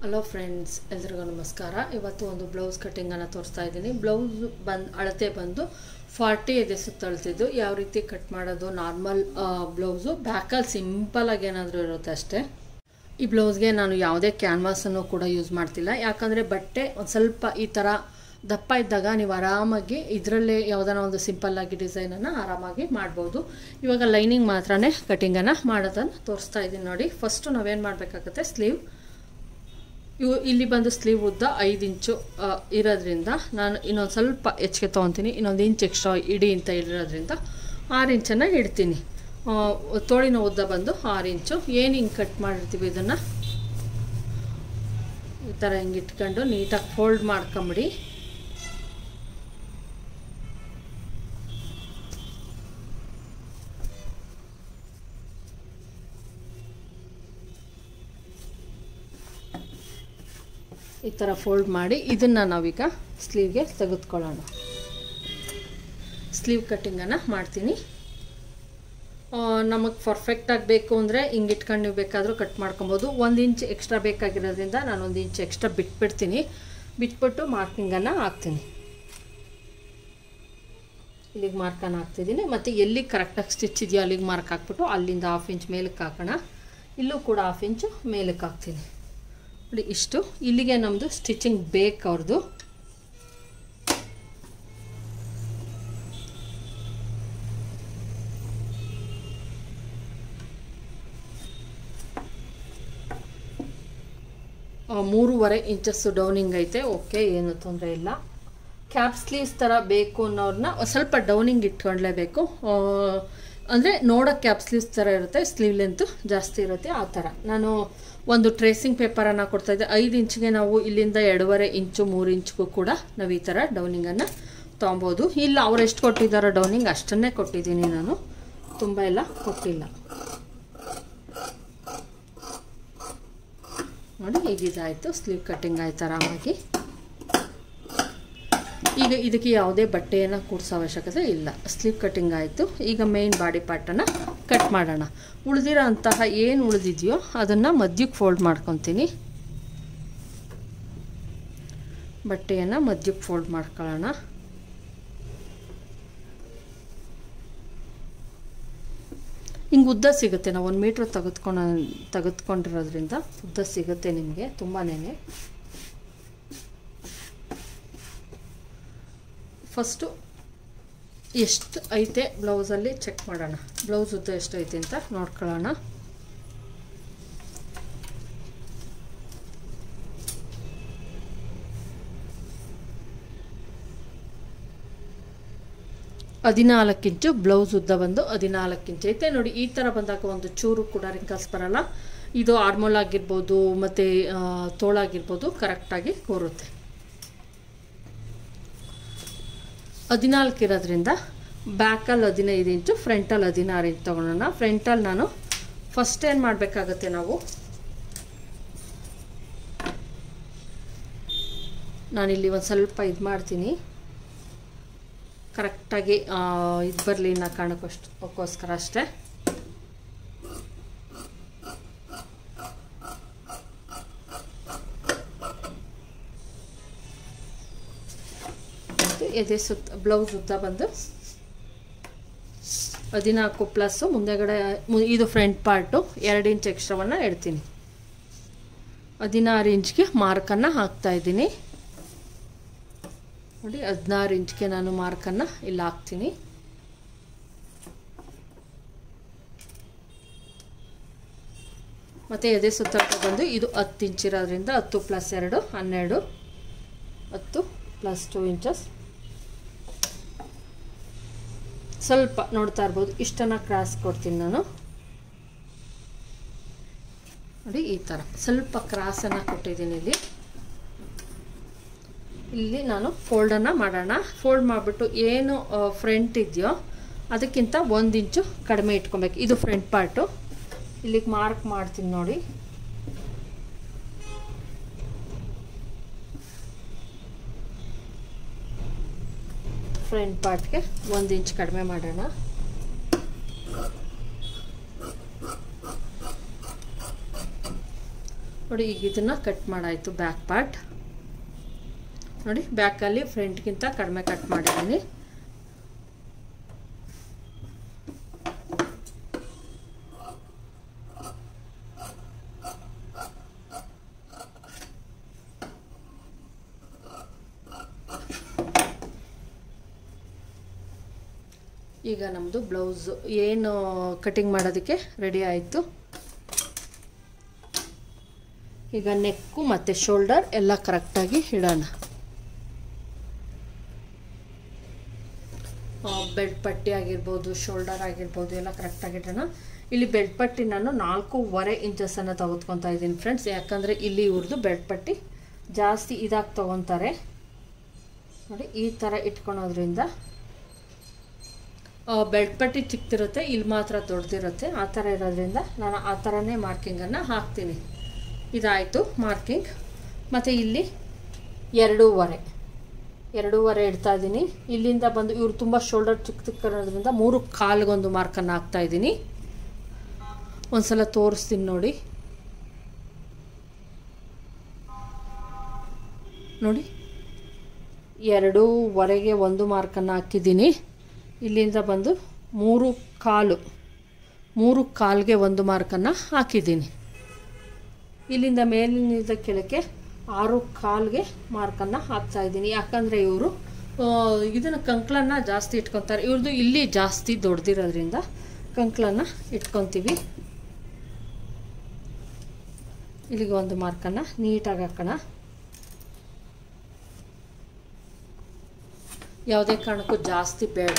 hello friends ಎಲ್ರಿಗೂ ನಮಸ್ಕಾರ ಇವತ್ತು ಒಂದು ಬ್ಲೌಸ್ ಕಟ್ಟಿಂಗನ್ನು ತೋರಿಸ್ತಾ ಇದ್ದೀನಿ ಬ್ಲೌಸ್ ಬಂದು ಅಳತೆ ಬಂದು ಫಾರ್ಟಿ ಇದೆ ಸುತ್ತಳ್ತಿದ್ದು ಯಾವ ರೀತಿ ಕಟ್ ಮಾಡೋದು ನಾರ್ಮಲ್ ಬ್ಲೌಸು ಬ್ಯಾಕಲ್ಲಿ ಸಿಂಪಲಾಗಿ ಏನಾದರೂ ಇರುತ್ತೆ ಅಷ್ಟೇ ಈ ಬ್ಲೌಸ್ಗೆ ನಾನು ಯಾವುದೇ ಕ್ಯಾನ್ವಾಸನ್ನು ಕೂಡ ಯೂಸ್ ಮಾಡ್ತಿಲ್ಲ ಯಾಕಂದರೆ ಬಟ್ಟೆ ಒಂದು ಸ್ವಲ್ಪ ಈ ಥರ ದಪ್ಪ ಇದ್ದಾಗ ನೀವು ಆರಾಮಾಗಿ ಇದರಲ್ಲೇ ಯಾವುದಾನ ಒಂದು ಸಿಂಪಲ್ಲಾಗಿ ಡಿಸೈನನ್ನು ಆರಾಮಾಗಿ ಮಾಡ್ಬೋದು ಇವಾಗ ಲೈನಿಂಗ್ ಮಾತ್ರನೇ ಕಟಿಂಗನ್ನು ಮಾಡೋದನ್ನು ತೋರಿಸ್ತಾ ಇದ್ದೀನಿ ನೋಡಿ ಫಸ್ಟು ನಾವೇನು ಮಾಡಬೇಕಾಗುತ್ತೆ ಸ್ಲೀವ್ ಇವು ಇಲ್ಲಿ ಬಂದು ಸ್ಲೀವ್ ಉದ್ದ ಐದು ಇಂಚು ಆ, ಇರೋದ್ರಿಂದ ನಾನು ಇನ್ನೊಂದು ಸ್ವಲ್ಪ ಹೆಚ್ಚಿಗೆ ತೊಗೊತೀನಿ ಇನ್ನೊಂದು ಇಂಚ್ ಎಕ್ಸ್ಟ್ರಾ ಇಡಿ ಅಂತ ಇರೋದ್ರಿಂದ ಆರು ಇಂಚನ್ನು ಇಡ್ತೀನಿ ಆ, ತೋಳಿನ ಉದ್ದ ಬಂದು ಆರು ಇಂಚು ಏನು ಹಿಂಗೆ ಕಟ್ ಮಾಡಿರ್ತೀವಿ ಇದನ್ನು ಈ ಥರ ಹಿಂಗೆ ಇಟ್ಕೊಂಡು ನೀಟಾಗಿ ಫೋಲ್ಡ್ ಮಾಡ್ಕೊಂಬಿಡಿ ಈ ಥರ ಫೋಲ್ಡ್ ಮಾಡಿ ಇದನ್ನು ನಾವೀಗ ಸ್ಲೀವ್ಗೆ ತೆಗೆದುಕೊಳ್ಳೋಣ ಸ್ಲೀವ್ ಕಟ್ಟಿಂಗನ್ನು ಮಾಡ್ತೀನಿ ನಮಗೆ ಪರ್ಫೆಕ್ಟಾಗಿ ಬೇಕು ಅಂದರೆ ಹಿಂಗೆ ಇಟ್ಕೊಂಡು ನೀವು ಬೇಕಾದರೂ ಕಟ್ ಮಾಡ್ಕೊಬೋದು ಒಂದು ಇಂಚ್ ಎಕ್ಸ್ಟ್ರಾ ಬೇಕಾಗಿರೋದ್ರಿಂದ ನಾನು ಒಂದು ಇಂಚ್ ಎಕ್ಸ್ಟ್ರಾ ಬಿಟ್ಬಿಡ್ತೀನಿ ಬಿಟ್ಬಿಟ್ಟು ಮಾರ್ಕಿಂಗನ್ನು ಹಾಕ್ತೀನಿ ಇಲ್ಲಿಗೆ ಮಾರ್ಕನ್ನು ಹಾಕ್ತಿದ್ದೀನಿ ಮತ್ತು ಎಲ್ಲಿ ಕರೆಕ್ಟಾಗಿ ಸ್ಟಿಚ್ ಇದೆಯೋ ಅಲ್ಲಿಗೆ ಮಾರ್ಕ್ ಹಾಕ್ಬಿಟ್ಟು ಅಲ್ಲಿಂದ ಹಾಫ್ ಇಂಚ್ ಮೇಲಕ್ಕೆ ಹಾಕೋಣ ಇಲ್ಲೂ ಕೂಡ ಹಾಫ್ ಇಂಚು ಮೇಲಕ್ಕೆ ಹಾಕ್ತೀನಿ ನೋಡಿ ಇಷ್ಟು ಇಲ್ಲಿಗೆ ನಮ್ಮದು ಸ್ಟಿಚಿಂಗ್ ಬೇಕು ಅವ್ರದ್ದು ಮೂರುವರೆ ಇಂಚಸ್ಸು ಡೌನಿಂಗ್ ಐತೆ ಓಕೆ ಏನು ತೊಂದರೆ ಇಲ್ಲ ಕ್ಯಾಪ್ ಸ್ಲೀವ್ಸ್ ಥರ ಬೇಕು ಅನ್ನೋರನ್ನ ಸ್ವಲ್ಪ ಡೌನಿಂಗ್ ಇಟ್ಕೊಂಡ್ಲೇಬೇಕು ಅಂದರೆ ನೋಡೋಕೆ ಕ್ಯಾಪ್ ಸ್ಲೀವ್ಸ್ ಥರ ಇರುತ್ತೆ ಸ್ಲೀವ್ ಲೆಂತು ಜಾಸ್ತಿ ಇರುತ್ತೆ ಆ ಥರ ನಾನು ಒಂದು ಟ್ರೇಸಿಂಗ್ ಪೇಪರನ್ನು ಕೊಡ್ತಾಯಿದ್ದೆ ಐದು ಇಂಚಿಗೆ ನಾವು ಇಲ್ಲಿಂದ ಎರಡೂವರೆ ಇಂಚು ಮೂರು ಇಂಚ್ಗೂ ಕೂಡ ನಾವು ಈ ಥರ ಡೌನಿಂಗನ್ನು ತೊಗೊಬೋದು ಇಲ್ಲ ಅವ್ರು ಎಷ್ಟು ಕೊಟ್ಟಿದ್ದಾರೋ ಡೌನಿಂಗ್ ಅಷ್ಟನ್ನೇ ಕೊಟ್ಟಿದ್ದೀನಿ ನಾನು ತುಂಬ ಎಲ್ಲ ಕೊಟ್ಟಿಲ್ಲ ನೋಡಿ ಈಗ ಇದಾಯಿತು ಸ್ಲೀವ್ ಕಟ್ಟಿಂಗ್ ಆಯ್ತು ಆರಾಮಾಗಿ ಈಗ ಇದಕ್ಕೆ ಯಾವುದೇ ಬಟ್ಟೆಯನ್ನು ಕೂಡಿಸೋ ಅವಶ್ಯಕತೆ ಇಲ್ಲ ಸ್ಲೀವ್ ಕಟ್ಟಿಂಗ್ ಆಯಿತು ಈಗ ಮೇನ್ ಬಾಡಿ ಪಾರ್ಟನ್ನು ಕಟ್ ಮಾಡೋಣ ಉಳಿದಿರೋ ಅಂತಹ ಏನು ಉಳಿದಿದೆಯೋ ಅದನ್ನು ಮಧ್ಯಕ್ಕೆ ಫೋಲ್ಡ್ ಮಾಡ್ಕೊತೀನಿ ಬಟ್ಟೆಯನ್ನು ಮಧ್ಯಕ್ಕೆ ಫೋಲ್ಡ್ ಮಾಡ್ಕೊಳ್ಳೋಣ ಹಿಂಗೆ ಉದ್ದ ಸಿಗುತ್ತೆ ನಾವು ಒಂದು ಮೀಟ್ರ್ ತೆಗೆದುಕೊಂಡು ತೆಗೆದುಕೊಂಡಿರೋದ್ರಿಂದ ಉದ್ದ ಸಿಗುತ್ತೆ ನಿಮಗೆ ತುಂಬಾನೇ ಫಸ್ಟು ಎಷ್ಟು ಐತೆ ಬ್ಲೌಸಲ್ಲಿ ಚೆಕ್ ಮಾಡೋಣ ಬ್ಲೌಸ್ ಉದ್ದ ಎಷ್ಟು ಐತೆ ಅಂತ ನೋಡ್ಕೊಳ್ಳೋಣ ಹದಿನಾಲ್ಕು ಇಂಚು ಬ್ಲೌಸ್ ಉದ್ದ ಬಂದು ಹದಿನಾಲ್ಕು ಇಂಚು ಐತೆ ನೋಡಿ ಈ ಥರ ಬಂದಾಗ ಒಂದು ಚೂರು ಕೂಡ ರಿಂಕಲ್ಸ್ ಬರಲ್ಲ ಇದು ಆರ್ಮೋಲ್ ಆಗಿರ್ಬೋದು ಮತ್ತು ತೋಳಾಗಿರ್ಬೋದು ಕರೆಕ್ಟಾಗಿ ಕೂರುತ್ತೆ ಹದಿನಾಲ್ಕು ಇರೋದ್ರಿಂದ ಬ್ಯಾಕಲ್ಲಿ ಹದಿನೈದು ಇಂಚು ಫ್ರಂಟಲ್ಲಿ ಹದಿನಾರು ಇಂಚು ತೊಗೊಳೋಣ ಫ್ರಂಟಲ್ಲಿ ನಾನು ಫಸ್ಟ್ ಏನು ಮಾಡಬೇಕಾಗತ್ತೆ ನಾವು ನಾನಿಲ್ಲಿ ಒಂದು ಸ್ವಲ್ಪ ಇದು ಮಾಡ್ತೀನಿ ಕರೆಕ್ಟಾಗಿ ಇದು ಬರಲಿ ನಾ ಕಾರಣಕ್ಕಷ್ಟು ಅದಕ್ಕೋಸ್ಕರ ಅಷ್ಟೇ ಎದೆ ಸುತ್ತ ಬ್ಲೌಸ್ ಉದ್ದ ಬಂದು ಹದಿನಾಲ್ಕು ಪ್ಲಸ್ಸು ಮುಂದೆಗಡೆ ಇದು ಫ್ರಂಟ್ ಪಾರ್ಟು ಎರಡು ಇಂಚ್ ಎಕ್ಸ್ಟ್ರಾವನ್ನು ಇಡ್ತೀನಿ ಹದಿನಾರು ಇಂಚ್ಗೆ ಮಾರ್ಕನ್ನು ಹಾಕ್ತಾ ಇದ್ದೀನಿ ನೋಡಿ ಹದಿನಾರು ಇಂಚ್ಗೆ ನಾನು ಮಾರ್ಕನ್ನು ಇಲ್ಲಿ ಹಾಕ್ತೀನಿ ಮತ್ತು ಎದೆ ಸುತ್ತ ಬಂದು ಇದು ಹತ್ತು ಇಂಚ್ ಇರೋದ್ರಿಂದ ಹತ್ತು ಪ್ಲಸ್ ಎರಡು ಹನ್ನೆರಡು ಹತ್ತು ಪ್ಲಸ್ ಟು ಇಂಚಸ್ ಸ್ವಲ್ಪ ನೋಡ್ತಾ ಇರ್ಬೋದು ಇಷ್ಟನ್ನು ಕ್ರಾಸ್ ಕೊಡ್ತೀನಿ ನಾನು ನೋಡಿ ಈ ಥರ ಸ್ವಲ್ಪ ಕ್ರಾಸನ್ನು ಕೊಟ್ಟಿದ್ದೀನಿ ಇಲ್ಲಿ ಇಲ್ಲಿ ನಾನು ಫೋಲ್ಡನ್ನು ಮಾಡೋಣ ಫೋಲ್ಡ್ ಮಾಡಿಬಿಟ್ಟು ಏನು ಫ್ರಂಟ್ ಇದೆಯೋ ಅದಕ್ಕಿಂತ ಒಂದು ಇಂಚು ಕಡಿಮೆ ಇಟ್ಕೊಬೇಕು ಇದು ಫ್ರಂಟ್ ಪಾರ್ಟು ಇಲ್ಲಿಗೆ ಮಾರ್ಕ್ ಮಾಡ್ತೀನಿ ನೋಡಿ ಫ್ರಂಟ್ ಪಾರ್ಟ್ಗೆ ಒಂದು ಇಂಚ್ ಕಡಿಮೆ ಮಾಡೋಣ ನೋಡಿ ಈಗ ಇದನ್ನು ಕಟ್ ಮಾಡಾಯಿತು ಬ್ಯಾಕ್ ಪಾರ್ಟ್ ನೋಡಿ ಬ್ಯಾಕಲ್ಲಿ ಫ್ರಂಟ್ಗಿಂತ ಕಡಿಮೆ ಕಟ್ ಮಾಡಿದ್ದೀನಿ ಈಗ ನಮ್ಮದು ಬ್ಲೌಸು ಏನು ಕಟಿಂಗ್ ಮಾಡೋದಕ್ಕೆ ರೆಡಿ ಆಯಿತು ಈಗ ನೆಕ್ಕು ಮತ್ತು ಶೋಲ್ಡರ್ ಎಲ್ಲ ಕರೆಕ್ಟಾಗಿ ಇಡೋಣ ಬೆಲ್ಟ್ ಪಟ್ಟಿ ಆಗಿರ್ಬೋದು ಶೋಲ್ಡರ್ ಆಗಿರ್ಬೋದು ಎಲ್ಲ ಕರೆಕ್ಟಾಗಿ ಇಡೋಣ ಇಲ್ಲಿ ಬೆಲ್ಟ್ ಪಟ್ಟಿ ನಾನು ನಾಲ್ಕೂವರೆ ಇಂಚಸನ್ನು ತೆಗೆದುಕೊತಾ ಇದ್ದೀನಿ ಫ್ರೆಂಡ್ಸ್ ಯಾಕಂದರೆ ಇಲ್ಲಿ ಇವ್ರದ್ದು ಬೆಲ್ಟ್ ಪಟ್ಟಿ ಜಾಸ್ತಿ ಇದಾಗಿ ತೊಗೊತಾರೆ ನೋಡಿ ಈ ಥರ ಇಟ್ಕೊಳೋದ್ರಿಂದ ಬೆಲ್ಟ್ ಪಟ್ಟಿ ಚಿಕ್ಕದಿರುತ್ತೆ ಇಲ್ಲಿ ಮಾತ್ರ ದೊಡ್ಡದಿರುತ್ತೆ ಆ ಥರ ಇರೋದ್ರಿಂದ ನಾನು ಆ ಥರನೇ ಮಾರ್ಕಿಂಗನ್ನು ಹಾಕ್ತೀನಿ ಇದಾಯಿತು ಮಾರ್ಕಿಂಗ್ ಮತ್ತು ಇಲ್ಲಿ ಎರಡೂವರೆ ಎರಡೂವರೆ ಇಡ್ತಾ ಇದ್ದೀನಿ ಇಲ್ಲಿಂದ ಬಂದು ಇವರು ತುಂಬ ಶೋಲ್ಡರ್ ಚಿಕ್ಕ ಚಿಕ್ಕರೋದ್ರಿಂದ ಮೂರು ಕಾಲ್ಗೊಂದು ಮಾರ್ಕನ್ನು ಹಾಕ್ತಾ ಇದ್ದೀನಿ ಒಂದ್ಸಲ ತೋರಿಸ್ತೀನಿ ನೋಡಿ ನೋಡಿ ಎರಡೂವರೆಗೆ ಒಂದು ಮಾರ್ಕನ್ನು ಹಾಕಿದ್ದೀನಿ ಇಲ್ಲಿಂದ ಬಂದು ಮೂರು ಕಾಲು ಮೂರು ಕಾಲ್ಗೆ ಒಂದು ಮಾರ್ಕನ್ನು ಹಾಕಿದ್ದೀನಿ ಇಲ್ಲಿಂದ ಮೇಲಿನಿಂದ ಕೆಳಕ್ಕೆ ಆರು ಕಾಲ್ಗೆ ಮಾರ್ಕನ್ನು ಹಾಕ್ತಾ ಇದ್ದೀನಿ ಯಾಕಂದರೆ ಇವರು ಇದನ್ನು ಕಂಕ್ಳನ್ನು ಜಾಸ್ತಿ ಇಟ್ಕೊತಾರೆ ಇವ್ರದ್ದು ಇಲ್ಲಿ ಜಾಸ್ತಿ ದೊಡ್ಡದಿರೋದ್ರಿಂದ ಕಂಕ್ಳನ್ನು ಇಟ್ಕೊತೀವಿ ಇಲ್ಲಿಗೆ ಒಂದು ಮಾರ್ಕನ್ನು ನೀಟಾಗಿ ಹಾಕೋಣ ಯಾವುದೇ ಕಾರಣಕ್ಕೂ ಜಾಸ್ತಿ ಬೇಡ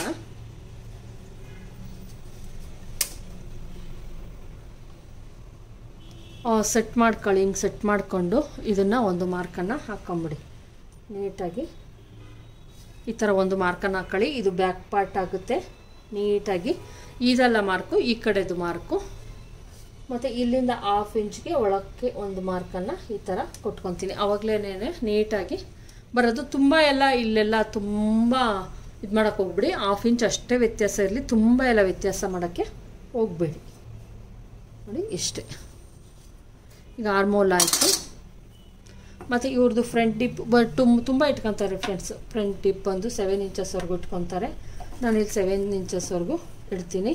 ಸೆಟ್ ಮಾಡ್ಕೊಳ್ಳಿ ಹಿಂಗೆ ಸೆಟ್ ಮಾಡಿಕೊಂಡು ಇದನ್ನು ಒಂದು ಮಾರ್ಕನ್ನು ಹಾಕ್ಕೊಂಬಿಡಿ ನೀಟಾಗಿ ಈ ಥರ ಒಂದು ಮಾರ್ಕನ್ನು ಹಾಕ್ಕೊಳ್ಳಿ ಇದು ಬ್ಯಾಕ್ ಪಾರ್ಟ್ ಆಗುತ್ತೆ ನೀಟಾಗಿ ಇದೆಲ್ಲ ಮಾರ್ಕು ಈ ಕಡೆದು ಮಾರ್ಕು ಮತ್ತು ಇಲ್ಲಿಂದ ಹಾಫ್ ಇಂಚ್ಗೆ ಒಳಕ್ಕೆ ಒಂದು ಮಾರ್ಕನ್ನು ಈ ಥರ ಕೊಟ್ಕೊತೀನಿ ಆವಾಗಲೇ ನೀಟಾಗಿ ಬರೋದು ತುಂಬ ಎಲ್ಲ ಇಲ್ಲೆಲ್ಲ ತುಂಬ ಇದು ಮಾಡೋಕ್ಕೆ ಹೋಗ್ಬಿಡಿ ಹಾಫ್ ಇಂಚ್ ಅಷ್ಟೇ ವ್ಯತ್ಯಾಸ ಇರಲಿ ತುಂಬ ಎಲ್ಲ ವ್ಯತ್ಯಾಸ ಮಾಡೋಕ್ಕೆ ಹೋಗಬೇಡಿ ನೋಡಿ ಇಷ್ಟೇ ಈಗ ಆರ್ಮೋಲ್ ಆಯಿತು ಮತ್ತು ಇವ್ರದ್ದು ಫ್ರಂಟ್ ಡಿಪ್ ಬಟ್ ತುಂಬ ತುಂಬ ಇಟ್ಕೊತಾರೆ ಫ್ರೆಂಡ್ಸ್ ಫ್ರಂಟ್ ಡಿಪ್ ಬಂದು ಸೆವೆನ್ ಇಂಚಸ್ವರೆಗೂ ಇಟ್ಕೊತಾರೆ ನಾನು ಇಲ್ಲಿ ಸೆವೆನ್ ಇಂಚಸ್ವರೆಗೂ ಇಡ್ತೀನಿ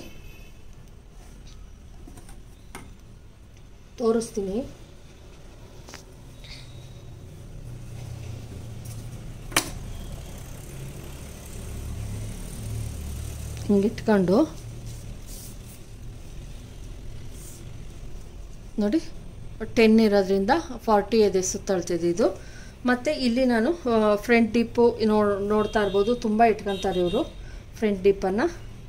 ತೋರಿಸ್ತೀನಿ ಹಿಂಗಿಟ್ಕೊಂಡು ನೋಡಿ ಟೆನ್ ಇರೋದ್ರಿಂದ ಫಾರ್ಟಿ ಎದೆ ಸುತ್ತಳ್ತಿದ್ದು ಇದು ಮತ್ತು ಇಲ್ಲಿ ನಾನು ಫ್ರಂಟ್ ಡಿಪ್ಪು ನೋಡ್ ನೋಡ್ತಾ ಇರ್ಬೋದು ತುಂಬ ಇಟ್ಕೊತಾರೆ ಇವರು ಫ್ರಂಟ್ ಡಿಪ್ಪನ್ನು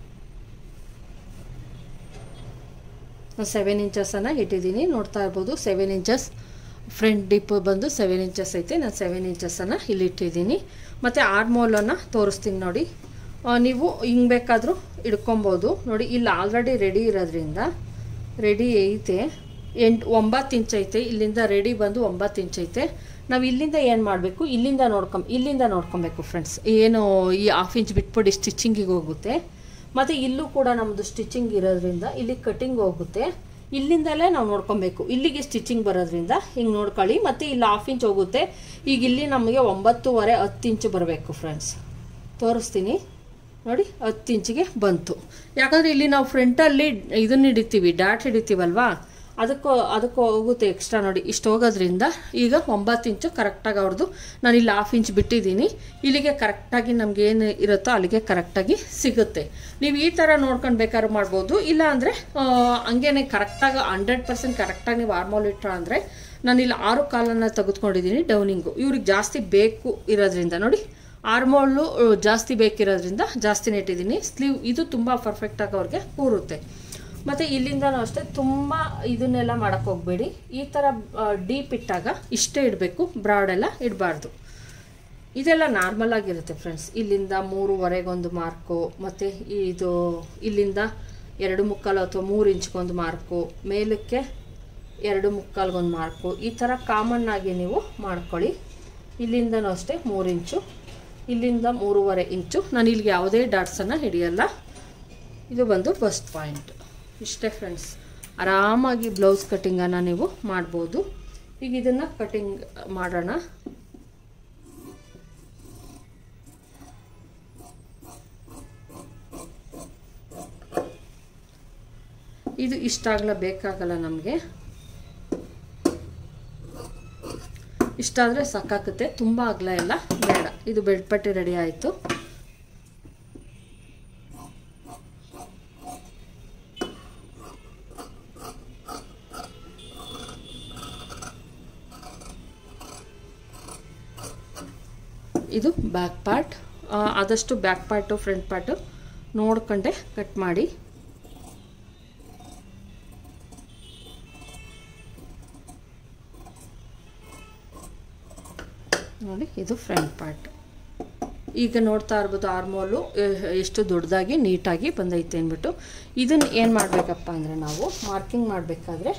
ಸೆವೆನ್ ಇಂಚಸನ್ನು ಇಟ್ಟಿದ್ದೀನಿ ನೋಡ್ತಾ ಇರ್ಬೋದು ಸೆವೆನ್ ಇಂಚಸ್ ಫ್ರಂಟ್ ಡಿಪ್ ಬಂದು ಸೆವೆನ್ ಇಂಚಸ್ ಐತೆ ನಾನು ಸೆವೆನ್ ಇಂಚಸನ್ನು ಇಲ್ಲಿ ಇಟ್ಟಿದ್ದೀನಿ ಮತ್ತು ಆರ್ಮೋಲನ್ನು ತೋರಿಸ್ತೀನಿ ನೋಡಿ ನೀವು ಹಿಂಗೆ ಬೇಕಾದರೂ ಇಡ್ಕೊಬೋದು ನೋಡಿ ಇಲ್ಲಿ ಆಲ್ರೆಡಿ ರೆಡಿ ಇರೋದ್ರಿಂದ ರೆಡಿ ಐತೆ ಎಂಟು ಒಂಬತ್ತು ಇಂಚ್ ಐತೆ ಇಲ್ಲಿಂದ ರೆಡಿ ಬಂದು ಒಂಬತ್ತು ಇಂಚ್ ಐತೆ ನಾವು ಇಲ್ಲಿಂದ ಏನು ಮಾಡಬೇಕು ಇಲ್ಲಿಂದ ನೋಡ್ಕೊಂಬ ಇಲ್ಲಿಂದ ನೋಡ್ಕೊಬೇಕು ಫ್ರೆಂಡ್ಸ್ ಏನು ಈ ಹಾಫ್ ಇಂಚ್ ಬಿಟ್ಬಿಟ್ಟು ಸ್ಟಿಚಿಂಗಿಗೆ ಹೋಗುತ್ತೆ ಮತ್ತು ಇಲ್ಲೂ ಕೂಡ ನಮ್ಮದು ಸ್ಟಿಚಿಂಗ್ ಇರೋದ್ರಿಂದ ಇಲ್ಲಿ ಕಟಿಂಗ್ ಹೋಗುತ್ತೆ ಇಲ್ಲಿಂದಲೇ ನಾವು ನೋಡ್ಕೊಬೇಕು ಇಲ್ಲಿಗೆ ಸ್ಟಿಚಿಂಗ್ ಬರೋದ್ರಿಂದ ಹಿಂಗೆ ನೋಡ್ಕೊಳ್ಳಿ ಮತ್ತು ಇಲ್ಲಿ ಹಾಫ್ ಇಂಚ್ ಹೋಗುತ್ತೆ ಈಗ ಇಲ್ಲಿ ನಮಗೆ ಒಂಬತ್ತುವರೆ ಹತ್ತು ಇಂಚು ಬರಬೇಕು ಫ್ರೆಂಡ್ಸ್ ತೋರಿಸ್ತೀನಿ ನೋಡಿ ಹತ್ತು ಇಂಚಿಗೆ ಬಂತು ಯಾಕಂದರೆ ಇಲ್ಲಿ ನಾವು ಫ್ರಂಟಲ್ಲಿ ಇದನ್ನ ಹಿಡಿತೀವಿ ಡಾಟ್ ಹಿಡಿತೀವಲ್ವಾ ಅದಕ್ಕೂ ಅದಕ್ಕೂ ಹೋಗುತ್ತೆ ಎಕ್ಸ್ಟ್ರಾ ನೋಡಿ ಇಷ್ಟು ಹೋಗೋದ್ರಿಂದ ಈಗ ಒಂಬತ್ತು ಇಂಚು ಕರೆಕ್ಟಾಗಿ ಅವ್ರದ್ದು ನಾನು ಇಲ್ಲಿ ಹಾಫ್ ಇಂಚ್ ಬಿಟ್ಟಿದ್ದೀನಿ ಇಲ್ಲಿಗೆ ಕರೆಕ್ಟಾಗಿ ನಮ್ಗೆ ಏನು ಇರುತ್ತೋ ಅಲ್ಲಿಗೆ ಕರೆಕ್ಟಾಗಿ ಸಿಗುತ್ತೆ ನೀವು ಈ ಥರ ನೋಡ್ಕೊಂಡು ಬೇಕಾದ್ರೂ ಮಾಡ್ಬೋದು ಇಲ್ಲ ಅಂದರೆ ಹಂಗೇನೆ ಕರೆಕ್ಟಾಗಿ ಹಂಡ್ರೆಡ್ ಪರ್ಸೆಂಟ್ ಕರೆಕ್ಟಾಗಿ ನೀವು ಆರ್ಮೋಲ್ ಇಟ್ರ ಅಂದರೆ ನಾನು ಇಲ್ಲಿ ಆರು ಕಾಲನ್ನು ತೆಗೆದುಕೊಂಡಿದ್ದೀನಿ ಡೌನಿಂಗು ಇವ್ರಿಗೆ ಜಾಸ್ತಿ ಬೇಕು ಇರೋದ್ರಿಂದ ನೋಡಿ ಆರ್ಮೋಲು ಜಾಸ್ತಿ ಬೇಕಿರೋದ್ರಿಂದ ಜಾಸ್ತಿನೇ ಇಟ್ಟಿದ್ದೀನಿ ಸ್ಲೀವ್ ಇದು ತುಂಬ ಪರ್ಫೆಕ್ಟಾಗಿ ಅವ್ರಿಗೆ ಕೂರುತ್ತೆ ಮತ್ತು ಇಲ್ಲಿಂದನೂ ಅಷ್ಟೇ ತುಂಬ ಇದನ್ನೆಲ್ಲ ಮಾಡೋಕ್ಕೆ ಹೋಗಬೇಡಿ ಈ ಥರ ಡೀಪ್ ಇಟ್ಟಾಗ ಇಷ್ಟೇ ಇಡಬೇಕು ಬ್ರಾಡೆಲ್ಲ ಇಡಬಾರ್ದು ಇದೆಲ್ಲ ನಾರ್ಮಲ್ ಆಗಿರುತ್ತೆ ಫ್ರೆಂಡ್ಸ್ ಇಲ್ಲಿಂದ ಮೂರುವರೆಗೊಂದು ಮಾರ್ಕು ಮತ್ತು ಇದು ಇಲ್ಲಿಂದ ಎರಡು ಮುಕ್ಕಾಲು ಅಥವಾ ಮೂರು ಇಂಚ್ಗೊಂದು ಮಾರ್ಕು ಮೇಲಕ್ಕೆ ಎರಡು ಮುಕ್ಕಾಲ್ಗೊಂದು ಮಾರ್ಕು ಈ ಥರ ಕಾಮನ್ ಆಗಿ ನೀವು ಮಾಡ್ಕೊಳ್ಳಿ ಇಲ್ಲಿಂದನೂ ಅಷ್ಟೇ ಮೂರು ಇಂಚು ಇಲ್ಲಿಂದ ಮೂರುವರೆ ಇಂಚು ನಾನು ಇಲ್ಲಿಗೆ ಯಾವುದೇ ಡಾಟ್ಸನ್ನು ಹಿಡಿಯಲ್ಲ ಇದು ಬಂದು ಫಸ್ಟ್ ಪಾಯಿಂಟ್ ಇಷ್ಟೇ ಫ್ರೆಂಡ್ಸ್ ಆರಾಮಾಗಿ ಬ್ಲೌಸ್ ಕಟ್ಟಿಂಗನ್ನು ನೀವು ಮಾಡ್ಬೋದು ಈಗ ಇದನ್ನು ಕಟಿಂಗ್ ಮಾಡೋಣ ಇದು ಇಷ್ಟಾಗಲ ಬೇಕಾಗಲ್ಲ ನಮಗೆ ಇಷ್ಟಾದರೆ ಸಾಕಾಗುತ್ತೆ ತುಂಬ ಅಗಲ ಎಲ್ಲ ಬೇಡ ಇದು ಬೆಳ್ಪಟ್ಟಿ ರೆಡಿ ಆಯಿತು ಇದು ಬ್ಯಾಕ್ ಪಾರ್ಟ್ ಆದಷ್ಟು ಬ್ಯಾಕ್ ಪಾರ್ಟು ಫ್ರಂಟ್ ಪಾರ್ಟು ನೋಡ್ಕೊಂಡೆ ಕಟ್ ಮಾಡಿ ನೋಡಿ ಇದು ಫ್ರಂಟ್ ಪಾರ್ಟ್ ಈಗ ನೋಡ್ತಾ ಇರ್ಬೋದು ಆರ್ಮೋಲು ಎಷ್ಟು ದೊಡ್ಡದಾಗಿ ನೀಟಾಗಿ ಬಂದೈತೆ ಅಂದ್ಬಿಟ್ಟು ಇದನ್ನು ಏನು ಮಾಡಬೇಕಪ್ಪ ಅಂದರೆ ನಾವು ಮಾರ್ಕಿಂಗ್ ಮಾಡಬೇಕಾದ್ರೆ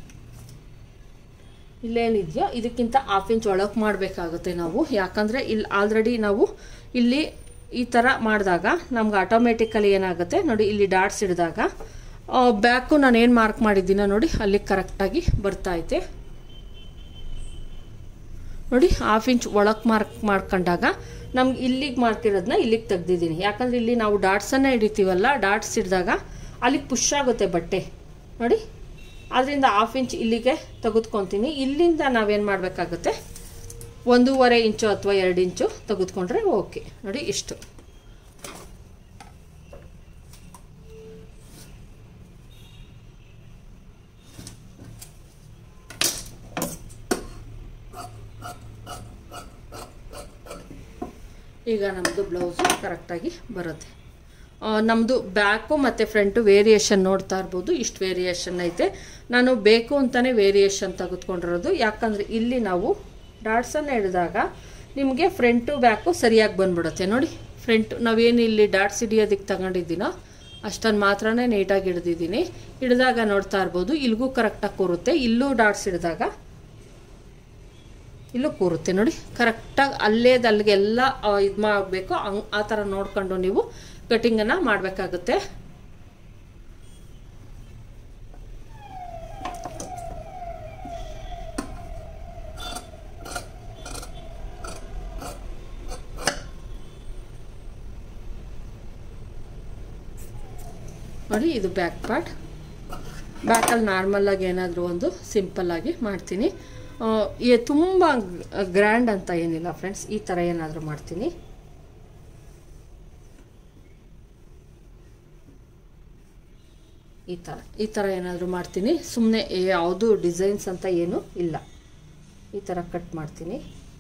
ಇಲ್ಲೇನಿದೆಯೋ ಇದಕ್ಕಿಂತ ಹಾಫ್ ಇಂಚ್ ಒಳಗೆ ಮಾಡಬೇಕಾಗುತ್ತೆ ನಾವು ಯಾಕಂದರೆ ಇಲ್ಲಿ ಆಲ್ರೆಡಿ ನಾವು ಇಲ್ಲಿ ಈ ಥರ ಮಾಡಿದಾಗ ನಮ್ಗೆ ಆಟೋಮೆಟಿಕಲಿ ಏನಾಗುತ್ತೆ ನೋಡಿ ಇಲ್ಲಿ ಡಾಟ್ಸ್ ಹಿಡಿದಾಗ ಬ್ಯಾಕು ನಾನು ಏನು ಮಾರ್ಕ್ ಮಾಡಿದ್ದೀನೋ ನೋಡಿ ಅಲ್ಲಿ ಕರೆಕ್ಟಾಗಿ ಬರ್ತಾ ಐತೆ ನೋಡಿ ಹಾಫ್ ಇಂಚ್ ಒಳಗೆ ಮಾರ್ಕ್ ಮಾಡ್ಕೊಂಡಾಗ ನಮ್ಗೆ ಇಲ್ಲಿಗೆ ಮಾಡ್ತಿರೋದನ್ನ ಇಲ್ಲಿಗೆ ತೆಗ್ದಿದ್ದೀನಿ ಯಾಕಂದರೆ ಇಲ್ಲಿ ನಾವು ಡಾಟ್ಸನ್ನೇ ಹಿಡಿತೀವಲ್ಲ ಡಾಟ್ಸ್ ಹಿಡಿದಾಗ ಅಲ್ಲಿಗೆ ಪುಷ್ ಆಗುತ್ತೆ ಬಟ್ಟೆ ನೋಡಿ ಅದರಿಂದ ಹಾಫ್ ಇಂಚ್ ಇಲ್ಲಿಗೆ ತೆಗೆದುಕೊತೀನಿ ಇಲ್ಲಿಂದ ನಾವೇನು ಮಾಡಬೇಕಾಗುತ್ತೆ ಒಂದೂವರೆ ಇಂಚು ಅಥವಾ ಎರಡು ಇಂಚು ತೆಗೆದುಕೊಂಡ್ರೆ ಓಕೆ ನೋಡಿ ಇಷ್ಟು ಈಗ ನಮ್ಮದು ಬ್ಲೌಸು ಕರೆಕ್ಟಾಗಿ ಬರುತ್ತೆ ನಮ್ಮದು ಬ್ಯಾಕು ಮತ್ತು ಫ್ರಂಟು ವೇರಿಯೇಷನ್ ನೋಡ್ತಾ ಇರ್ಬೋದು ಇಷ್ಟು ವೇರಿಯೇಷನ್ ಐತೆ ನಾನು ಬೇಕು ಅಂತಲೇ ವೇರಿಯೇಷನ್ ತೆಗೆದುಕೊಂಡಿರೋದು ಯಾಕಂದರೆ ಇಲ್ಲಿ ನಾವು ಡಾಟ್ಸನ್ನು ಹಿಡಿದಾಗ ನಿಮಗೆ ಫ್ರಂಟು ಬ್ಯಾಕು ಸರಿಯಾಗಿ ಬಂದ್ಬಿಡುತ್ತೆ ನೋಡಿ ಫ್ರಂಟ್ ನಾವೇನು ಇಲ್ಲಿ ಡಾಟ್ಸ್ ಹಿಡಿಯೋದಕ್ಕೆ ತಗೊಂಡಿದ್ದೀನೋ ಅಷ್ಟನ್ನು ಮಾತ್ರನೇ ನೀಟಾಗಿ ಹಿಡ್ದಿದ್ದೀನಿ ಹಿಡಿದಾಗ ನೋಡ್ತಾ ಇರ್ಬೋದು ಇಲ್ಲಿಗೂ ಕರೆಕ್ಟಾಗಿ ಕೂರುತ್ತೆ ಇಲ್ಲೂ ಡಾಟ್ಸ್ ಹಿಡಿದಾಗ ಇಲ್ಲೂ ಕೂರುತ್ತೆ ನೋಡಿ ಕರೆಕ್ಟಾಗಿ ಅಲ್ಲೇದು ಅಲ್ಲಿಗೆಲ್ಲ ಇದು ಮಾಡಬೇಕು ಹಂಗೆ ಆ ಥರ ನೋಡ್ಕೊಂಡು ನೀವು ಕಟಿಂಗನ್ನು ಮಾಡಬೇಕಾಗುತ್ತೆ ನೋಡಿ ಇದು ಬ್ಯಾಕ್ ಪಾರ್ಟ್ ಬ್ಯಾಕಲ್ಲಿ ನಾರ್ಮಲಾಗಿ ಏನಾದರೂ ಒಂದು ಸಿಂಪಲ್ಲಾಗಿ ಮಾಡ್ತೀನಿ ತುಂಬ ಗ್ರ್ಯಾಂಡ್ ಅಂತ ಏನಿಲ್ಲ ಫ್ರೆಂಡ್ಸ್ ಈ ಥರ ಏನಾದರೂ ಮಾಡ್ತೀನಿ ಈ ಥರ ಈ ಥರ ಏನಾದರೂ ಮಾಡ್ತೀನಿ ಸುಮ್ಮನೆ ಯಾವುದು ಡಿಸೈನ್ಸ್ ಅಂತ ಏನು ಇಲ್ಲ ಈ ಥರ ಕಟ್ ಮಾಡ್ತೀನಿ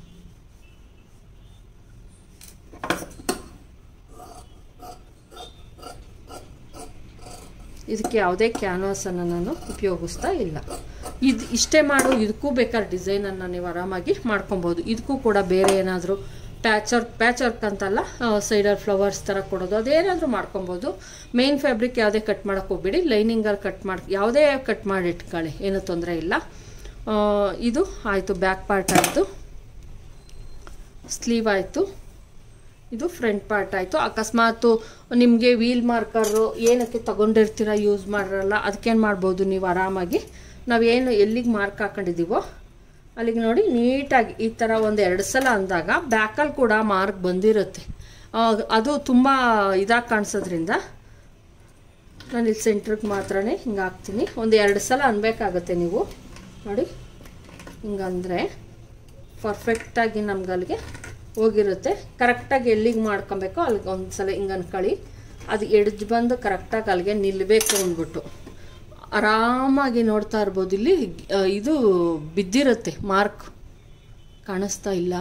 ಇದಕ್ಕೆ ಯಾವುದೇ ಕ್ಯಾನ್ವಾಸನ್ನು ನಾನು ಉಪಯೋಗಿಸ್ತಾ ಇಲ್ಲ ಇದು ಇಷ್ಟೇ ಮಾಡು ಇದಕ್ಕೂ ಬೇಕಾದ್ರೆ ಡಿಸೈನನ್ನು ನೀವು ಆರಾಮಾಗಿ ಮಾಡ್ಕೊಬೋದು ಇದಕ್ಕೂ ಕೂಡ ಬೇರೆ ಏನಾದರೂ ಪ್ಯಾಚ್ ವರ್ಕ್ ಪ್ಯಾಚ್ ವರ್ಕ್ ಅಂತಲ್ಲ ಸೈಡಲ್ಲಿ ಫ್ಲವರ್ಸ್ ಥರ ಕೊಡೋದು ಅದೇನಾದರೂ ಮಾಡ್ಕೊಬೋದು ಮೇನ್ ಫ್ಯಾಬ್ರಿಕ್ ಯಾವುದೇ ಕಟ್ ಮಾಡೋಕ್ಕೆ ಹೋಗ್ಬೇಡಿ ಲೈನಿಂಗಲ್ಲಿ ಕಟ್ ಮಾಡಿ ಯಾವುದೇ ಕಟ್ ಮಾಡಿ ಇಟ್ಕೊಳ್ಳಿ ಏನೂ ತೊಂದರೆ ಇಲ್ಲ ಇದು ಆಯಿತು ಬ್ಯಾಕ್ ಪಾರ್ಟ್ ಆಯಿತು ಸ್ಲೀವ್ ಆಯಿತು ಇದು ಫ್ರಂಟ್ ಪಾರ್ಟ್ ಆಯಿತು ಅಕಸ್ಮಾತು ನಿಮಗೆ ವೀಲ್ ಮಾರ್ಕರು ಏನಕ್ಕೆ ತಗೊಂಡಿರ್ತೀರ ಯೂಸ್ ಮಾಡಿರಲ್ಲ ಅದಕ್ಕೇನು ಮಾಡ್ಬೋದು ನೀವು ಆರಾಮಾಗಿ ನಾವೇನು ಎಲ್ಲಿಗೆ ಮಾರ್ಕ್ ಹಾಕೊಂಡಿದ್ದೀವೋ ಅಲ್ಲಿಗೆ ನೋಡಿ ನೀಟಾಗಿ ಈ ಥರ ಒಂದು ಎರಡು ಸಲ ಅಂದಾಗ ಬ್ಯಾಕಲ್ಲಿ ಕೂಡ ಮಾರ್ಕ್ ಬಂದಿರುತ್ತೆ ಅದು ತುಂಬ ಇದಾಗಿ ಕಾಣಿಸೋದ್ರಿಂದ ನಾನು ಇಲ್ಲಿ ಸೆಂಟ್ರಿಗೆ ಮಾತ್ರನೇ ಹಿಂಗೆ ಹಾಕ್ತೀನಿ ಒಂದು ಎರಡು ಸಲ ಅನ್ಬೇಕಾಗತ್ತೆ ನೀವು ನೋಡಿ ಹಿಂಗಂದರೆ ಪರ್ಫೆಕ್ಟಾಗಿ ನಮ್ಗೆ ಅಲ್ಲಿಗೆ ಹೋಗಿರುತ್ತೆ ಕರೆಕ್ಟಾಗಿ ಎಲ್ಲಿಗೆ ಮಾಡ್ಕೊಬೇಕೋ ಅಲ್ಲಿಗೆ ಒಂದು ಸಲ ಹಿಂಗೆ ಅನ್ಕೊಳ್ಳಿ ಅದು ಎಡ್ಜ್ ಬಂದು ಕರೆಕ್ಟಾಗಿ ಅಲ್ಲಿಗೆ ನಿಲ್ಲಬೇಕು ಅಂದ್ಬಿಟ್ಟು ಆರಾಮಾಗಿ ನೋಡ್ತಾ ಇರ್ಬೋದು ಇಲ್ಲಿ ಇದು ಬಿದ್ದಿರುತ್ತೆ ಮಾರ್ಕ್ ಕಾಣಿಸ್ತಾ ಇಲ್ಲ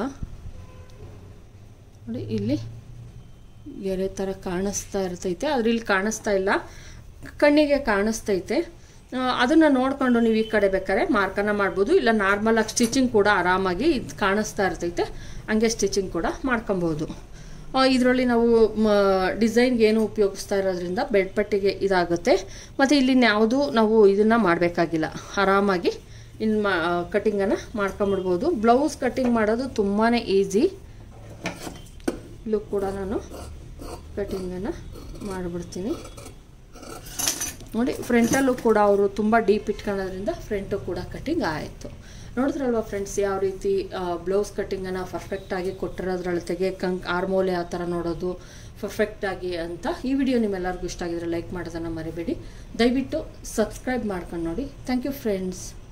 ನೋಡಿ ಇಲ್ಲಿ ಗೆರೆ ಥರ ಕಾಣಿಸ್ತಾ ಇರ್ತೈತೆ ಆದ್ರೆ ಇಲ್ಲಿ ಕಾಣಿಸ್ತಾ ಇಲ್ಲ ಕಣ್ಣಿಗೆ ಕಾಣಿಸ್ತೈತೆ ಅದನ್ನು ನೋಡಿಕೊಂಡು ನೀವು ಈ ಕಡೆ ಬೇಕಾದ್ರೆ ಮಾರ್ಕನ್ನು ಮಾಡ್ಬೋದು ಇಲ್ಲ ನಾರ್ಮಲಾಗಿ ಸ್ಟಿಚಿಂಗ್ ಕೂಡ ಆರಾಮಾಗಿ ಇದು ಕಾಣಿಸ್ತಾ ಇರ್ತೈತೆ ಹಂಗೆ ಸ್ಟಿಚಿಂಗ್ ಕೂಡ ಮಾಡ್ಕೊಬೋದು ಇದರಲ್ಲಿ ನಾವು ಡಿಸೈನ್ಗೆ ಏನು ಉಪಯೋಗಿಸ್ತಾ ಇರೋದ್ರಿಂದ ಬೆಡ್ ಪಟ್ಟಿಗೆ ಇದಾಗುತ್ತೆ ಮತ್ತು ಇಲ್ಲಿ ಯಾವುದೂ ನಾವು ಇದನ್ನು ಮಾಡಬೇಕಾಗಿಲ್ಲ ಆರಾಮಾಗಿ ಇನ್ನು ಮಾ ಕಟಿಂಗನ್ನು ಮಾಡ್ಕೊಂಬಿಡ್ಬೋದು ಬ್ಲೌಸ್ ಕಟಿಂಗ್ ಮಾಡೋದು ತುಂಬಾ ಈಸಿ ಇಲ್ಲೂ ಕೂಡ ನಾನು ಕಟಿಂಗನ್ನು ಮಾಡಿಬಿಡ್ತೀನಿ ನೋಡಿ ಫ್ರಂಟಲ್ಲೂ ಕೂಡ ಅವರು ತುಂಬ ಡೀಪ್ ಇಟ್ಕೊಳ್ಳೋದ್ರಿಂದ ಫ್ರಂಟು ಕೂಡ ಕಟಿಂಗ್ ಆಯಿತು ನೋಡಿದ್ರಲ್ವಾ ಫ್ರೆಂಡ್ಸ್ ಯಾವ ರೀತಿ ಬ್ಲೌಸ್ ಕಟ್ಟಿಂಗನ್ನು ಪರ್ಫೆಕ್ಟಾಗಿ ಕೊಟ್ಟಿರೋದ್ರ ಅಳತೆಗೆ ಕಂಕ್ ಆರ್ಮೋಲೆ ಆ ಥರ ನೋಡೋದು ಪರ್ಫೆಕ್ಟಾಗಿ ಅಂತ ಈ ವಿಡಿಯೋ ನಿಮ್ಮೆಲ್ಲರಿಗೂ ಇಷ್ಟ ಆಗಿದ್ರೆ ಲೈಕ್ ಮಾಡೋದನ್ನು ಮರಿಬೇಡಿ ದಯವಿಟ್ಟು ಸಬ್ಸ್ಕ್ರೈಬ್ ಮಾಡ್ಕೊಂಡು ನೋಡಿ ಥ್ಯಾಂಕ್ ಯು ಫ್ರೆಂಡ್ಸ್